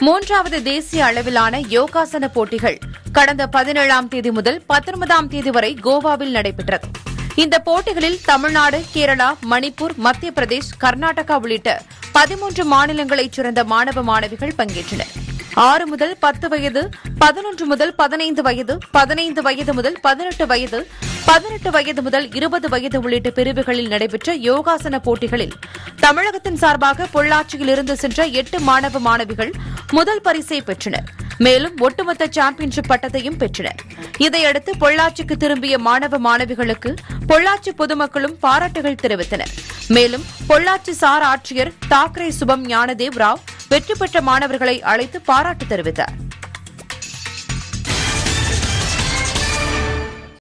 மூன்றாவது தேசிய அளவிலான யோகாசன போட்டிகள் கடந்த பதினேழாம் தேதி முதல் பத்தொன்பதாம் தேதி வரை கோவாவில் நடைபெற்றது இந்த போட்டிகளில் தமிழ்நாடு கேரளா மணிப்பூர் மத்திய பிரதேஷ் கர்நாடகா உள்ளிட்ட பதிமூன்று மாநிலங்களைச் சேர்ந்த மாணவ மாணவிகள் பங்கேற்றனர் ஆறு முதல் பத்து வயது பதினொன்று முதல் பதினைந்து வயது பதினைந்து வயது முதல் பதினெட்டு வயது பதினெட்டு வயது முதல் இருபது வயது உள்ளிட்ட பிரிவுகளில் நடைபெற்ற யோகாசன போட்டிகளில் தமிழகத்தின் சார்பாக பொள்ளாச்சியில் இருந்து சென்ற எட்டு மாணவ மாணவிகள் முதல் பரிசை பெற்றனர் மேலும் ஒட்டுமொத்த சாம்பியன்ஷிப் பட்டத்தையும் பெற்றனர் இதையடுத்து பொள்ளாச்சிக்கு திரும்பிய மாணவ மாணவிகளுக்கு பொள்ளாச்சி பொதுமக்களும் பாராட்டுகள் தெரிவித்தனர் மேலும் பொள்ளாச்சி சார் ஆட்சியர் தாக்கரே சுபம் ஞானதேவ் ராவ் வெற்றி பெற்ற மாணவர்களை அழைத்து பாராட்டு தெரிவித்தார்